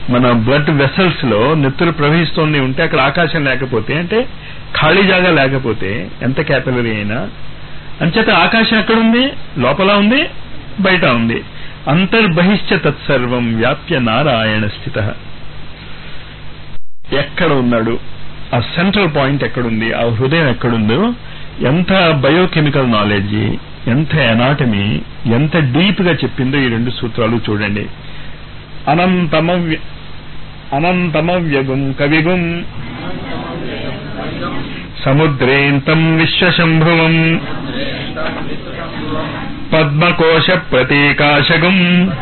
మన blood vessels లో నెత్తురు ప్రవహిస్తూనే ఉంటే అక్కడ ఆకాశం లేకపోతే అంటే ఖాళీ జాగా లేకపోతే ఎంత క్యాపిలరీ అయినా అంచేత ఆకాశం ఎక్కడ ఉంది లోపల ఉంది బయట ఉంది అంతర్బహిష్ట తత్సర్వం వ్యాప్య నారాయణ స్థిత ఎక్కడ ఉన్నాడు ఆ సెంట్రల్ పాయింట్ ఎక్కడుంది ఆ హృదయం ఎక్కడుందో ఎంత బయోకెమికల్ నాలెడ్జ్ ఎంత ఎనాటమీ ఎంత డీప్ గా చెప్పిందో ఈ రెండు సూత్రాలు చూడండి అనంతమవ్య అనంతమవ్యగుం కవిగుం సముద్రేంతం విశ్వశంభువం పద్మకోశ ప్రతీకాశగం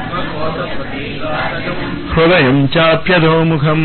హృదయం చాప్యధోముఖం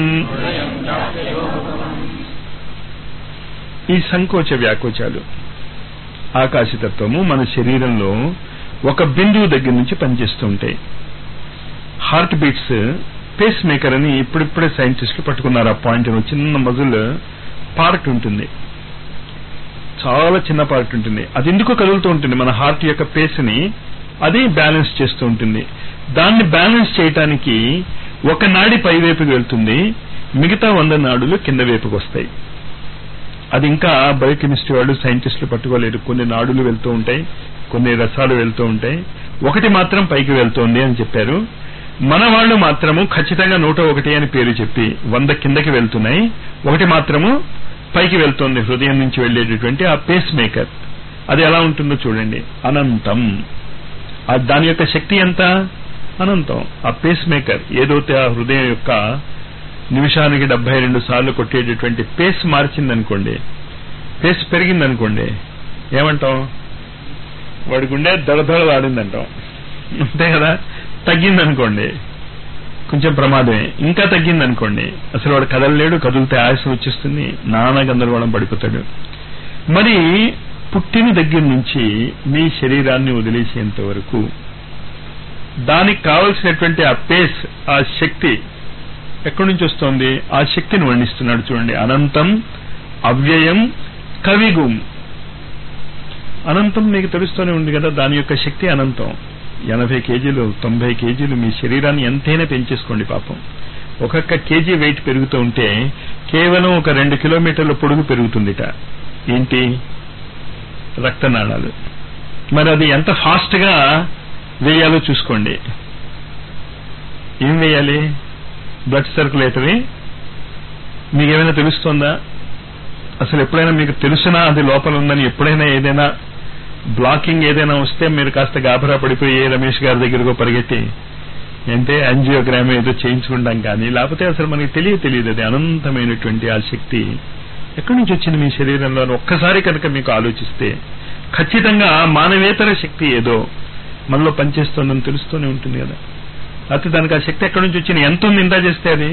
ఈ సంకోచ వ్యాకోచాలు ఆకాశతత్వము మన శరీరంలో ఒక బిందువు దగ్గర నుంచి పనిచేస్తూ ఉంటాయి హార్ట్ బీట్స్ పేస్ మేకర్ అని ఇప్పుడిప్పుడే సైంటిస్టులు పట్టుకున్నారు ఆ పాయింట్ చిన్న మజుల్ పార్ట్ ఉంటుంది చాలా చిన్న పార్ట్ ఉంటుంది అది ఎందుకు కదులుతూ ఉంటుంది మన హార్ట్ యొక్క పేస్ ని అది బ్యాలెన్స్ చేస్తూ ఉంటుంది దాన్ని బ్యాలెన్స్ చేయటానికి ఒక నాడి పై వైపుకి వెళ్తుంది మిగతా వంద నాడులు కింద వైపుకి వస్తాయి అది ఇంకా బయోకెమిస్ట్రీ వాళ్ళు సైంటిస్టులు పట్టుకోలేరు కొన్ని నాడులు వెళ్తూ ఉంటాయి కొన్ని రసాలు వెళ్తూ ఉంటాయి ఒకటి మాత్రం పైకి వెళ్తోంది అని చెప్పారు మన వాళ్ళు మాత్రము ఖచ్చితంగా నూట ఒకటి అని పేరు చెప్పి వంద కిందకి వెళ్తున్నాయి ఒకటి మాత్రము పైకి వెళ్తోంది హృదయం నుంచి వెళ్లేటటువంటి ఆ పేస్ మేకర్ అది ఎలా ఉంటుందో చూడండి అనంతం ఆ దాని యొక్క శక్తి ఎంత అనంతం ఆ పేస్ మేకర్ ఏదైతే ఆ హృదయం యొక్క నిమిషానికి డెబ్బై రెండు సార్లు కొట్టేటటువంటి పేస్ మార్చిందనుకోండి పేస్ పెరిగిందనుకోండి ఏమంటాం వాడి గుండె దడదడలాడిందంటాం అంతే కదా తగ్గిందనుకోండి కొంచెం ప్రమాదమే ఇంకా తగ్గిందనుకోండి అసలు వాడు కదలలేడు కదిలితే ఆయాసం వచ్చేస్తుంది నానా గందరగోళం పడిపోతాడు మరి పుట్టిన దగ్గర నుంచి మీ శరీరాన్ని వదిలేసేంత వరకు దానికి కావలసినటువంటి ఆ పేస్ ఆ శక్తి ఎక్కడి నుంచి వస్తోంది ఆ శక్తిని వర్ణిస్తున్నాడు చూడండి అనంతం అవ్యయం కవిగుం అనంతం మీకు తెలుస్తూనే ఉంది కదా దాని యొక్క శక్తి అనంతం ఎనభై కేజీలు తొంభై కేజీలు మీ శరీరాన్ని ఎంతైనా పెంచేసుకోండి పాపం ఒక్కొక్క కేజీ వెయిట్ పెరుగుతూ ఉంటే కేవలం ఒక రెండు కిలోమీటర్ల పొడుగు పెరుగుతుందిట ఏంటి రక్తనాళాలు మరి అది ఎంత ఫాస్ట్ గా వేయాలో చూసుకోండి ఏం వేయాలి బ్లడ్ సర్క్యులేటరీ మీకేమైనా తెలుస్తోందా అసలు ఎప్పుడైనా మీకు తెలిసినా అది లోపల ఉందని ఎప్పుడైనా ఏదైనా బ్లాకింగ్ ఏదైనా వస్తే మీరు కాస్త గాబరా పడిపోయి ఏ రమేష్ గారి దగ్గరకు పరిగెత్తి అంటే యాంజియోగ్రామ్ ఏదో చేయించుకుంటాం కానీ లేకపోతే అసలు మనకి తెలియ తెలియదు అది అనంతమైనటువంటి ఆ శక్తి ఎక్కడి నుంచి వచ్చింది మీ శరీరంలో అని ఒక్కసారి కనుక మీకు ఆలోచిస్తే ఖచ్చితంగా మానవేతర శక్తి ఏదో మనలో పనిచేస్తోందని తెలుస్తూనే ఉంటుంది కదా అయితే దానికి ఆ శక్తి ఎక్కడి నుంచి వచ్చింది ఎంత ఉంది ఇంత చేస్తే అది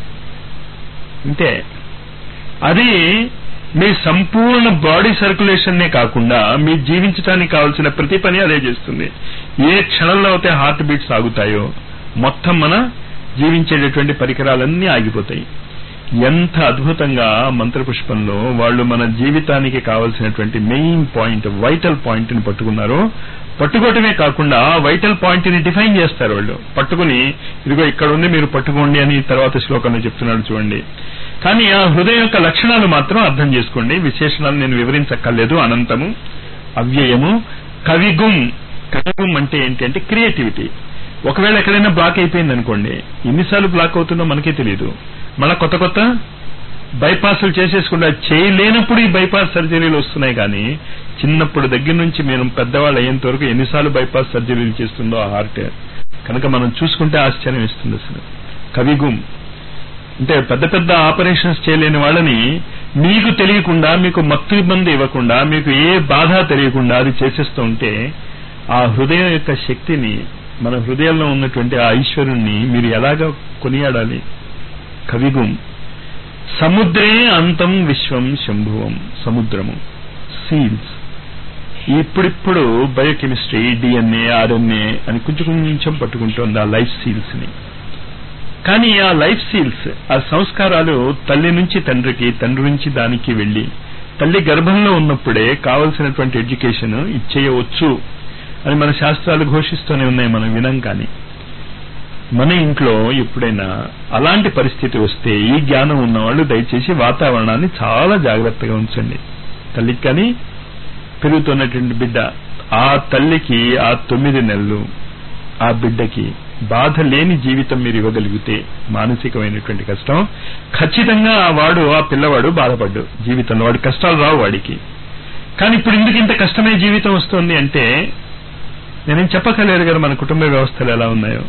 అంతే అది మీ సంపూర్ణ బాడీ సర్క్యులేషన్ నే కాకుండా మీ జీవించడానికి కావాల్సిన ప్రతి పని అదే చేస్తుంది ఏ క్షణంలో అయితే హార్ట్ బీట్స్ ఆగుతాయో మొత్తం మన జీవించేటటువంటి పరికరాలన్నీ ఆగిపోతాయి ఎంత అద్భుతంగా మంత్రపుష్పంలో వాళ్ళు మన జీవితానికి కావలసినటువంటి మెయిన్ పాయింట్ వైటల్ పాయింట్ ని పట్టుకున్నారో పట్టుకోవటమే కాకుండా వైటల్ పాయింట్ ని డిఫైన్ చేస్తారు వాళ్ళు పట్టుకుని ఇదిగో ఇక్కడ ఉంది మీరు పట్టుకోండి అని తర్వాత శ్లోకంలో చెప్తున్నాడు చూడండి కానీ ఆ హృదయం యొక్క లక్షణాలు మాత్రం అర్థం చేసుకోండి విశేషణాలు నేను వివరించక్కర్లేదు అనంతము అవ్యయము కవిగుం కవిగుం అంటే ఏంటి అంటే క్రియేటివిటీ ఒకవేళ ఎక్కడైనా బ్లాక్ అయిపోయింది అనుకోండి ఎన్నిసార్లు బ్లాక్ అవుతుందో మనకే తెలియదు మళ్ళా కొత్త కొత్త బైపాస్లు చేసేసుకుంటా చేయలేనప్పుడు ఈ బైపాస్ సర్జరీలు వస్తున్నాయి కానీ చిన్నప్పుడు దగ్గర నుంచి మేము పెద్దవాళ్ళు అయ్యేంత వరకు ఎన్నిసార్లు బైపాస్ సర్జరీలు చేస్తుందో ఆ హార్ట్ కనుక మనం చూసుకుంటే ఆశ్చర్యం ఇస్తుంది అసలు కవిగుం అంటే పెద్ద పెద్ద ఆపరేషన్స్ చేయలేని వాళ్ళని మీకు తెలియకుండా మీకు మత్తు ఇబ్బంది ఇవ్వకుండా మీకు ఏ బాధ తెలియకుండా అది చేసేస్తూ ఉంటే ఆ హృదయం యొక్క శక్తిని మన హృదయంలో ఉన్నటువంటి ఆ ఈశ్వరుణ్ణి మీరు ఎలాగా కొనియాడాలి కవిగుం సముద్రే అంతం విశ్వం శంభువం సముద్రము సీల్స్ ఇప్పుడిప్పుడు బయోకెమిస్ట్రీ డిఎన్ఏ ఆర్ఎన్ఏ అని కొంచెం కొంచెం పట్టుకుంటోంది ఆ లైఫ్ సీల్స్ ని కానీ ఆ లైఫ్ సీల్స్ ఆ సంస్కారాలు తల్లి నుంచి తండ్రికి తండ్రి నుంచి దానికి వెళ్లి తల్లి గర్భంలో ఉన్నప్పుడే కావలసినటువంటి ఎడ్యుకేషన్ ఇచ్చేయవచ్చు అని మన శాస్త్రాలు ఘోషిస్తూనే ఉన్నాయి మనం వినం కానీ మన ఇంట్లో ఎప్పుడైనా అలాంటి పరిస్థితి వస్తే ఈ జ్ఞానం ఉన్నవాళ్ళు దయచేసి వాతావరణాన్ని చాలా జాగ్రత్తగా ఉంచండి తల్లికి కానీ పెరుగుతున్నటువంటి బిడ్డ ఆ తల్లికి ఆ తొమ్మిది నెలలు ఆ బిడ్డకి బాధ లేని జీవితం మీరు ఇవ్వగలిగితే మానసికమైనటువంటి కష్టం ఖచ్చితంగా ఆ వాడు ఆ పిల్లవాడు బాధపడ్డు జీవితంలో వాడి కష్టాలు రావు వాడికి కానీ ఇప్పుడు ఎందుకు ఇంత కష్టమైన జీవితం వస్తుంది అంటే నేనేం చెప్పకలేదు కదా మన కుటుంబ వ్యవస్థలు ఎలా ఉన్నాయో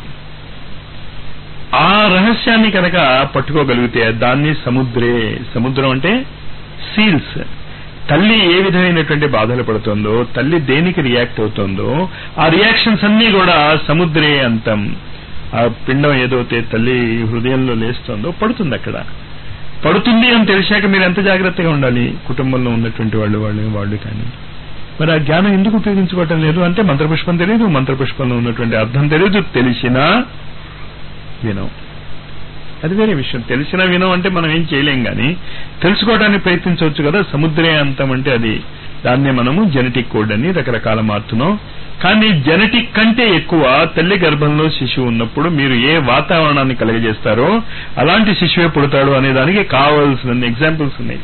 ఆ రహస్యాన్ని కనుక పట్టుకోగలిగితే దాన్ని సముద్రే సముద్రం అంటే సీల్స్ తల్లి ఏ విధమైనటువంటి బాధలు పడుతుందో తల్లి దేనికి రియాక్ట్ అవుతుందో ఆ రియాక్షన్స్ అన్నీ కూడా సముద్రే అంతం ఆ పిండం ఏదైతే తల్లి హృదయంలో లేస్తుందో పడుతుంది అక్కడ పడుతుంది అని తెలిసాక మీరు ఎంత జాగ్రత్తగా ఉండాలి కుటుంబంలో ఉన్నటువంటి వాళ్ళు వాళ్ళు వాళ్ళు కానీ మరి ఆ జ్ఞానం ఎందుకు ఉపయోగించుకోవటం లేదు అంటే మంత్రపుష్పం తెలియదు మంత్రపుష్పంలో ఉన్నటువంటి అర్థం తెలియదు తెలిసినా వినం అది వేరే విషయం తెలిసిన వినం అంటే మనం ఏం చేయలేం కానీ తెలుసుకోవడానికి ప్రయత్నించవచ్చు కదా సముద్రే అంతం అంటే అది దాన్నే మనము జెనెటిక్ కోడ్ అని రకరకాల మారుతున్నాం కానీ జెనెటిక్ కంటే ఎక్కువ తల్లి గర్భంలో శిశువు ఉన్నప్పుడు మీరు ఏ వాతావరణాన్ని కలగజేస్తారో అలాంటి శిశువే పుడతాడు అనే దానికి కావాల్సిన ఎగ్జాంపుల్స్ ఉన్నాయి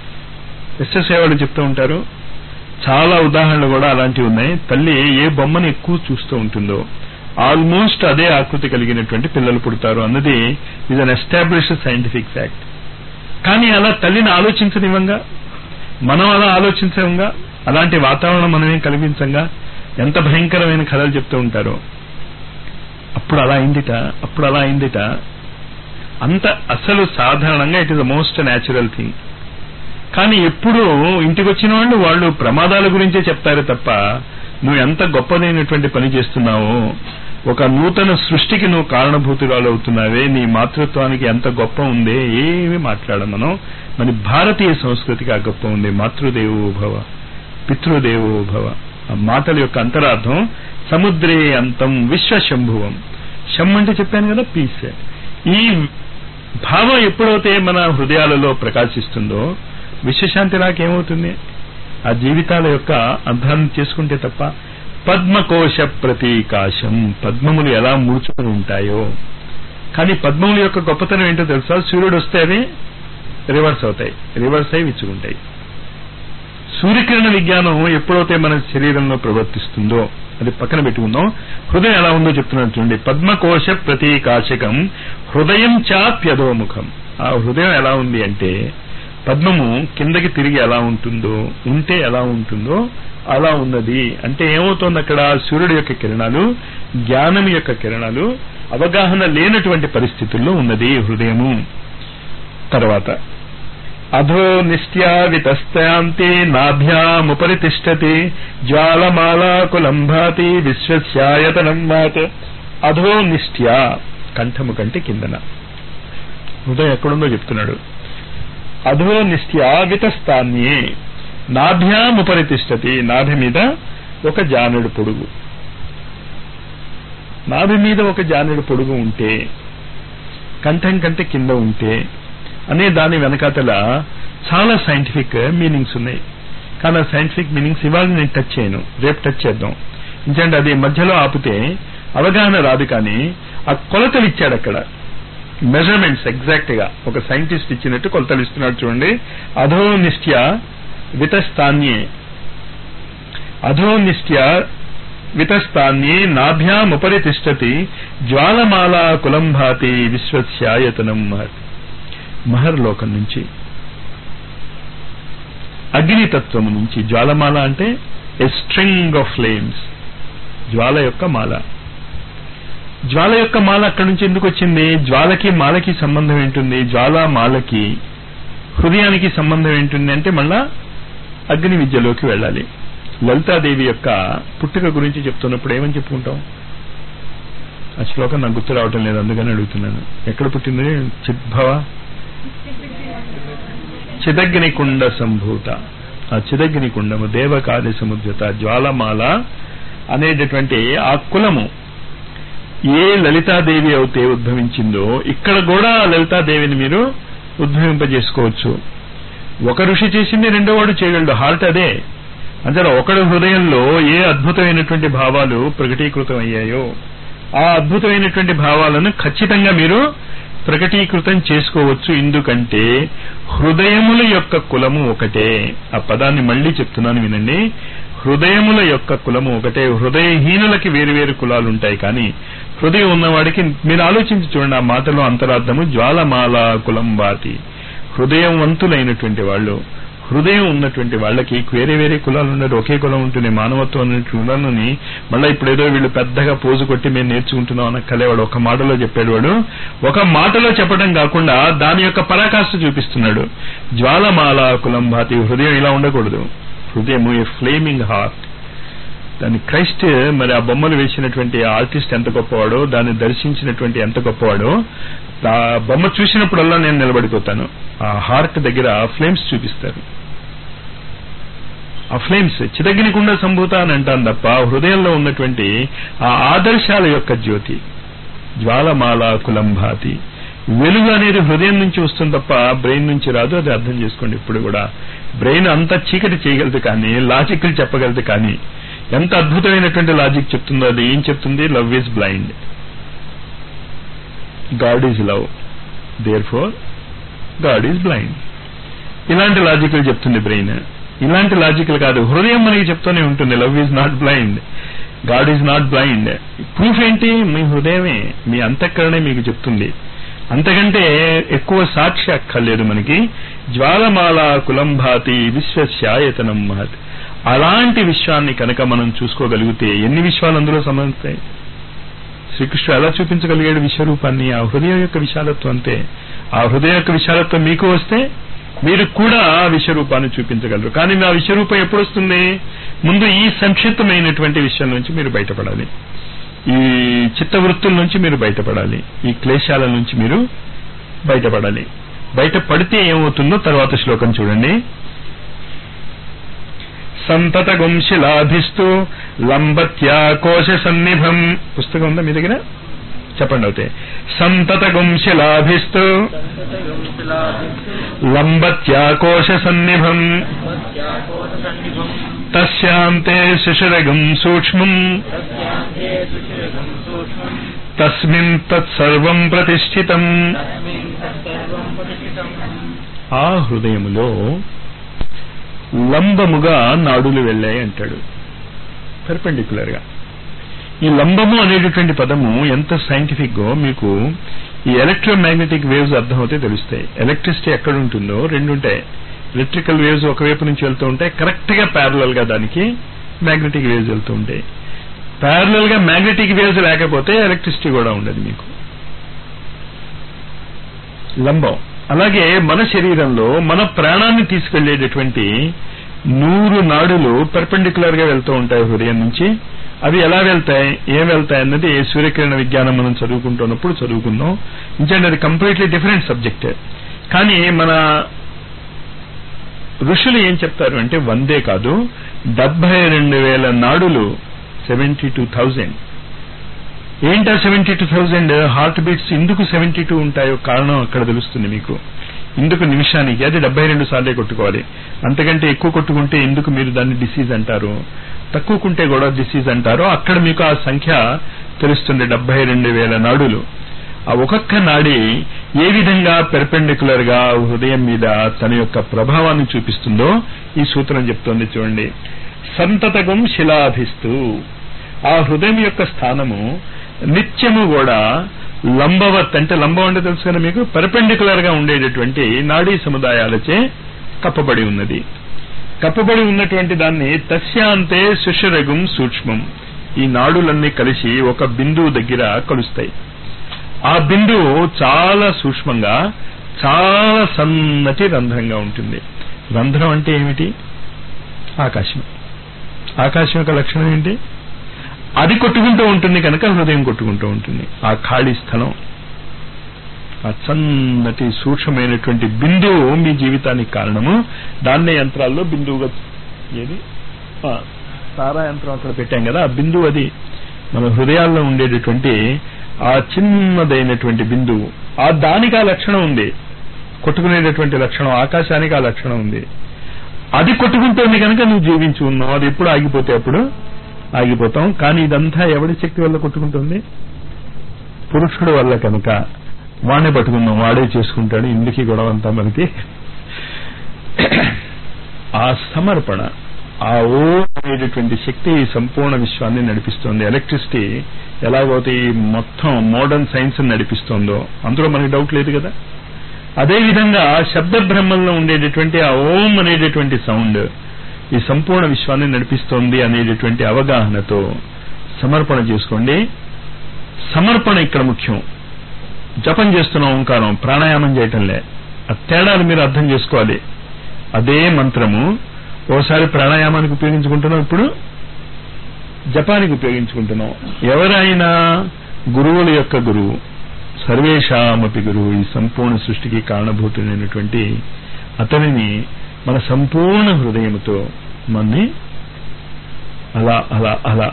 ఎస్ఎస్ఐ వాళ్ళు చెప్తూ ఉంటారు చాలా ఉదాహరణలు కూడా అలాంటివి ఉన్నాయి తల్లి ఏ బొమ్మను ఎక్కువ చూస్తూ ఉంటుందో ఆల్మోస్ట్ అదే ఆకృతి కలిగినటువంటి పిల్లలు పుడతారు అన్నది ఇది అన్ ఎస్టాబ్లిష్డ్ సైంటిఫిక్ ఫ్యాక్ట్ కానీ అలా తల్లిని ఆలోచించనివ్వంగా మనం అలా ఆలోచించంగా అలాంటి వాతావరణం మనమేం కల్పించంగా ఎంత భయంకరమైన కథలు చెప్తూ ఉంటారో అప్పుడు అలా అయిందిట అప్పుడు అలా అయిందిట అంత అసలు సాధారణంగా it is the most natural thing కానీ ఎప్పుడు ఇంటికి వచ్చిన వాళ్ళు వాళ్ళు ప్రమాదాల గురించే చెప్తారు తప్ప నువ్వు ఎంత గొప్పదైనటువంటి పని చేస్తున్నావో ఒక నూతన సృష్టికి నువ్వు కారణభూతురాలు అవుతున్నావే నీ మాతృత్వానికి ఎంత గొప్ప ఉందే ఏమి మాట్లాడం మనం మన భారతీయ సంస్కృతికి ఆ గొప్ప ఉంది మాతృదేవో భవ పితృదేవో భవ ఆ మాటల యొక్క అంతరార్థం సముద్రే అంతం విశ్వశంభువం శం అంటే చెప్పాను కదా పీస్ ఈ భావం ఎప్పుడైతే మన హృదయాలలో ప్రకాశిస్తుందో విశ్వశాంతి నాకేమవుతుంది ఆ జీవితాల యొక్క అర్థాన్ని చేసుకుంటే తప్ప పద్మకోశ ప్రతీకాశం పద్మములు ఎలా ముడుచుకుని ఉంటాయో కానీ పద్మముల యొక్క గొప్పతనం ఏంటో తెలుసా సూర్యుడు వస్తే అవి రివర్స్ అవుతాయి రివర్స్ అయి విచ్చుకుంటాయి సూర్యకిరణ విజ్ఞానం ఎప్పుడైతే మన శరీరంలో ప్రవర్తిస్తుందో అది పక్కన పెట్టుకుందాం హృదయం ఎలా ఉందో చెప్తున్నాను చూడండి పద్మకోశ ప్రతీకాశకం హృదయం చాప్యధోముఖం ఆ హృదయం ఎలా ఉంది అంటే పద్మము కిందకి తిరిగి ఎలా ఉంటుందో ఉంటే ఎలా ఉంటుందో అలా ఉన్నది అంటే ఏమవుతోంది అక్కడ సూర్యుడి యొక్క కిరణాలు జ్ఞానం యొక్క కిరణాలు అవగాహన లేనటువంటి పరిస్థితుల్లో ఉన్నది హృదయము తర్వాత అధో నిష్ట్యా వితస్తాంతి నాభ్యాముపరి తిష్టతి జ్వాలమాలాకులం భాతి విశ్వస్యాయతనం మాత అధో నిష్ట్యా కంఠము కంటే కిందన హృదయం ఎక్కడుందో చెప్తున్నాడు అధో నిష్ట్యా వితస్తాన్యే నాభ్యాముపరి తిష్టతి నాభి మీద ఒక జానుడు పొడుగు నాభి మీద ఒక జానుడు పొడుగు ఉంటే కంఠం కంటే కింద ఉంటే అనే దాని వెనకాతల చాలా సైంటిఫిక్ మీనింగ్స్ ఉన్నాయి కానీ ఆ సైంటిఫిక్ మీనింగ్స్ ఇవాళ నేను టచ్ చేయను రేపు టచ్ చేద్దాం ఎందుకంటే అది మధ్యలో ఆపితే అవగాహన రాదు కానీ ఆ కొలతలు ఇచ్చాడు అక్కడ మెజర్మెంట్స్ ఎగ్జాక్ట్ గా ఒక సైంటిస్ట్ ఇచ్చినట్టు కొలతలు ఇస్తున్నాడు చూడండి అధో నిష్ట్య వితస్థాన్యే అధో నిష్ట్య వితస్థాన్యే నాభ్యాముపరి తిష్టతి జ్వాలమాలా కులంభాతి విశ్వస్యాయతనం మహత్ మహర్ లోకం నుంచి అగ్నితత్వము నుంచి జ్వాలమాల అంటే ఎ స్ట్రింగ్ ఆఫ్ ఫ్లేమ్స్ జ్వాల యొక్క మాల జ్వాల యొక్క మాల అక్కడి నుంచి ఎందుకు వచ్చింది జ్వాలకి మాలకి సంబంధం ఏంటుంది జ్వాల మాలకి హృదయానికి సంబంధం ఏంటుంది అంటే మళ్ళా అగ్ని విద్యలోకి వెళ్ళాలి లలితాదేవి యొక్క పుట్టుక గురించి చెప్తున్నప్పుడు ఏమని చెప్పుకుంటాం ఆ శ్లోకం నాకు గుర్తు రావటం లేదు అందుకని అడుగుతున్నాను ఎక్కడ పుట్టింది చిద్భవ చిదగ్నికుండ సంభూత ఆ చిదగ్నికుండము దేవకార్య సముద్రత జ్వాలమాల అనేటటువంటి ఆ కులము ఏ లలితాదేవి అయితే ఉద్భవించిందో ఇక్కడ కూడా ఆ లలితాదేవిని మీరు ఉద్భవింపజేసుకోవచ్చు ఒక ఋషి చేసింది రెండో వాడు చేయగలడు హార్ట్ అదే అంటే ఒకడు హృదయంలో ఏ అద్భుతమైనటువంటి భావాలు ప్రకటీకృతం అయ్యాయో ఆ అద్భుతమైనటువంటి భావాలను ఖచ్చితంగా మీరు ప్రకటీకృతం చేసుకోవచ్చు ఎందుకంటే హృదయముల యొక్క కులము ఒకటే ఆ పదాన్ని మళ్ళీ చెప్తున్నాను వినండి హృదయముల యొక్క కులము ఒకటే హృదయహీనులకి వేరు వేరు కులాలు ఉంటాయి కానీ హృదయం ఉన్నవాడికి మీరు ఆలోచించి చూడండి ఆ మాటలో అంతరార్థము జ్వాలమాల కులం బాతి హృదయవంతులైనటువంటి వాళ్ళు హృదయం ఉన్నటువంటి వాళ్ళకి వేరే వేరే కులాలు ఉండరు ఒకే కులం ఉంటుంది మానవత్వం అనే కులాలని మళ్ళీ ఇప్పుడు ఏదో వీళ్ళు పెద్దగా పోజు కొట్టి మేము నేర్చుకుంటున్నాం అన్న కలేవాడు ఒక మాటలో చెప్పాడు వాడు ఒక మాటలో చెప్పడం కాకుండా దాని యొక్క పరాకాష్ఠ చూపిస్తున్నాడు జ్వాలమాల కులం భాతి హృదయం ఇలా ఉండకూడదు హృదయము ఏ ఫ్లేమింగ్ హార్ట్ దాన్ని క్రైస్ట్ మరి ఆ బొమ్మలు వేసినటువంటి ఆర్టిస్ట్ ఎంత గొప్పవాడో దాన్ని దర్శించినటువంటి ఎంత గొప్పవాడో ఆ బొమ్మ చూసినప్పుడల్లా నేను నిలబడిపోతాను ఆ హార్ట్ దగ్గర ఫ్లేమ్స్ చూపిస్తారు ఆ ఫ్లేమ్స్ చిదగ్నికుండ సంభూత అని అంటాను తప్ప హృదయంలో ఉన్నటువంటి ఆ ఆదర్శాల యొక్క జ్యోతి జ్వాలమాల కులంభాతి వెలుగు అనేది హృదయం నుంచి వస్తుంది తప్ప బ్రెయిన్ నుంచి రాదు అది అర్థం చేసుకోండి ఇప్పుడు కూడా బ్రెయిన్ అంతా చీకటి చేయగలదు కానీ లాజిక్లు చెప్పగలదు కానీ ఎంత అద్భుతమైనటువంటి లాజిక్ చెప్తుందో అది ఏం చెప్తుంది love is blind God is love therefore God is blind ఇలాంటి లాజిక్లు చెప్తుంది బ్రెయిన్ ఇలాంటి లాజిక్లు కాదు హృదయం మనకి చెప్తూనే ఉంటుంది love is not blind God is not blind proof ఏంటి మీ హృదయమే మీ అంతఃకరణే మీకు చెప్తుంది అంతకంటే ఎక్కువ సాక్షి అక్కర్లేదు మనకి జ్వాలమాల కులంభాతి విశ్వశాయతనం మహత్ అలాంటి విశ్వాన్ని కనుక మనం చూసుకోగలిగితే ఎన్ని విశ్వాలు అందులో సంబంధిస్తాయి శ్రీకృష్ణుడు ఎలా చూపించగలిగాడు విశ్వరూపాన్ని ఆ హృదయం యొక్క విశాలత్వం అంతే ఆ హృదయం యొక్క విశాలత్వం మీకు వస్తే మీరు కూడా ఆ విశ్వరూపాన్ని చూపించగలరు కానీ ఆ విశ్వరూపం ఎప్పుడు వస్తుంది ముందు ఈ సంక్షిప్తమైనటువంటి విషయం నుంచి మీరు బయటపడాలి ఈ చిత్తవృత్తుల నుంచి మీరు బయటపడాలి ఈ క్లేశాల నుంచి మీరు బయటపడాలి బయట పడితే ఏమవుతుందో తర్వాత శ్లోకం చూడండి సంతత గుంశిలాభిస్తూ లంబత్యా కోశ సన్నిభం పుస్తకం ఉందా మీ దగ్గర చెప్పండి అవుతే సంతత గుంశిలాభిస్తూ లంబత్యా కోశ సన్నిభం తస్యాంతే శిశురగం సూక్ష్మం తస్మిన్ తత్సర్వం ప్రతిష్ఠితం ఆ హృదయములో లంబముగా నాడులు వెళ్ళాయి అంటాడు పెర్పెండిక్యులర్ గా ఈ లంబము అనేటటువంటి పదము ఎంత సైంటిఫిక్ గో మీకు ఈ ఎలక్ట్రోమాగ్నెటిక్ వేవ్స్ అర్థమవుతే తెలుస్తాయి ఎలక్ట్రిసిటీ ఎక్కడ ఉంటుందో రెండు ఉంటాయి ఎలక్ట్రికల్ వేవ్స్ ఒకవైపు నుంచి వెళ్తూ ఉంటాయి కరెక్ట్ గా ప్యారలల్ గా దానికి మ్యాగ్నెటిక్ వేవ్స్ వెళ్తూ ఉంటాయి ప్యారలల్ గా మ్యాగ్నెటిక్ వేవ్స్ లేకపోతే ఎలక్ట్రిసిటీ కూడా ఉండదు మీకు లంబం అలాగే మన శరీరంలో మన ప్రాణాన్ని తీసుకెళ్లేటటువంటి నూరు నాడులు పెర్పెండిక్యులర్ గా వెళ్తూ ఉంటాయి హృదయం నుంచి అవి ఎలా వెళ్తాయి ఏం వెళ్తాయి అన్నది సూర్యకిరణ విజ్ఞానం మనం చదువుకుంటున్నప్పుడు చదువుకుందాం ఇంకంటే అది కంప్లీట్లీ డిఫరెంట్ సబ్జెక్ట్ కానీ మన ఋషులు ఏం చెప్తారు అంటే వందే కాదు డెబ్బై రెండు వేల నాడులు సెవెంటీ టూ థౌజండ్ ఏంటా seventy two thousand heart beats ఎందుకు సెవెంటీ టూ ఉంటాయో కారణం అక్కడ తెలుస్తుంది మీకు ఎందుకు నిమిషానికి అది డెబ్బై రెండు సార్లే కొట్టుకోవాలి అంతకంటే ఎక్కువ కొట్టుకుంటే ఎందుకు మీరు దాన్ని డిసీజ్ అంటారు తక్కువకుంటే కూడా డిసీజ్ అంటారు అక్కడ మీకు ఆ సంఖ్య తెలుస్తుంది డెబ్బై రెండు వేల నాడులు ఆ ఒక్కొక్క నాడి ఏ విధంగా పెర్పెండిక్యులర్ గా హృదయం మీద తన యొక్క ప్రభావాన్ని చూపిస్తుందో ఈ సూత్రం చెప్తోంది చూడండి సంతతగం శిలాభిస్తూ ఆ హృదయం యొక్క స్థానము నిత్యము కూడా లంబవత్ అంటే లంబం అంటే తెలుసు కదా మీకు పెర్పెండిక్యులర్ గా ఉండేటటువంటి నాడీ సముదాయాలచే కప్పబడి ఉన్నది కప్పబడి ఉన్నటువంటి దాన్ని తస్యాంతే సుషరగం సూక్ష్మం ఈ నాడులన్నీ కలిసి ఒక బిందువు దగ్గర కలుస్తాయి ఆ బిందువు చాలా సూక్ష్మంగా చాలా సన్నటి రంధ్రంగా ఉంటుంది రంధ్రం అంటే ఏమిటి ఆకాశం ఆకాశం యొక్క లక్షణం ఏంటి అది కొట్టుకుంటూ ఉంటుంది కనుక హృదయం కొట్టుకుంటూ ఉంటుంది ఆ ఖాళీ స్థలం ఆ సన్నటి సూక్ష్మమైనటువంటి బిందువు మీ జీవితానికి కారణము దాన్నే యంత్రాల్లో బిందువుగా ఏది సారా యంత్రం అక్కడ పెట్టాం కదా ఆ బిందువు అది మన హృదయాల్లో ఉండేటటువంటి ఆ చిన్నదైనటువంటి బిందువు ఆ దానికి ఆ లక్షణం ఉంది కొట్టుకునేటటువంటి లక్షణం ఆకాశానికి ఆ లక్షణం ఉంది అది కొట్టుకుంటోంది కనుక నువ్వు జీవించి ఉన్నావు అది ఎప్పుడు ఆగిపోతే అప్పుడు ఆగిపోతాం కానీ ఇదంతా ఎవడి శక్తి వల్ల కొట్టుకుంటుంది పురుషుడు వల్ల కనుక వాడినే పట్టుకుందాం వాడే చేసుకుంటాడు ఇందుకి గొడవ అంతా మనకి ఆ సమర్పణ ఆ ఓ అనేటటువంటి శక్తి ఈ సంపూర్ణ విశ్వాన్ని నడిపిస్తోంది ఎలక్ట్రిసిటీ ఎలాగైతే ఈ మొత్తం మోడర్న్ సైన్స్ నడిపిస్తోందో అందులో మనకి డౌట్ లేదు కదా అదే విధంగా శబ్ద బ్రహ్మంలో ఉండేటటువంటి ఆ ఓం అనేటటువంటి సౌండ్ ఈ సంపూర్ణ విశ్వాన్ని నడిపిస్తోంది అనేటటువంటి అవగాహనతో సమర్పణ చేసుకోండి సమర్పణ ఇక్కడ ముఖ్యం జపం చేస్తున్న ఓంకారం ప్రాణాయామం చేయటంలే ఆ తేడాలు మీరు అర్థం చేసుకోవాలి అదే మంత్రము ఓసారి ప్రాణాయామానికి ఉపయోగించుకుంటున్నాం ఇప్పుడు జపానికి ఉపయోగించుకుంటున్నాం ఎవరైనా గురువుల యొక్క గురువు సర్వేషామపి గురువు ఈ సంపూర్ణ సృష్టికి కారణభూతుడైనటువంటి అతనిని మన సంపూర్ణ హృదయంతో మన్ని అలా అలా అలా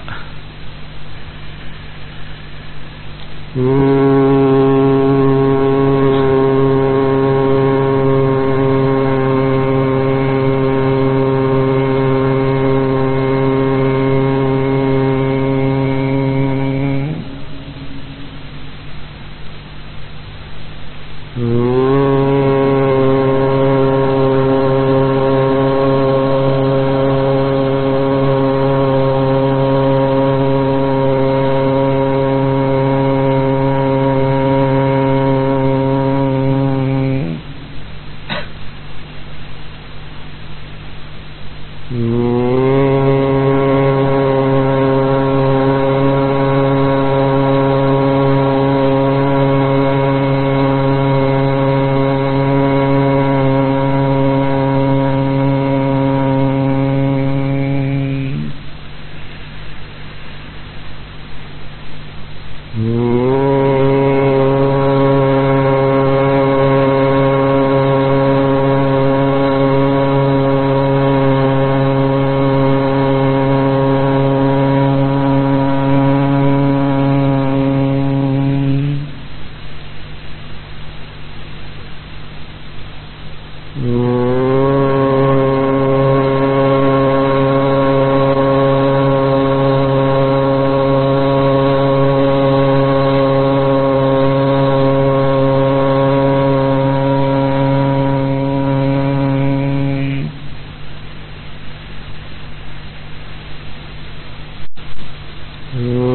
ఓ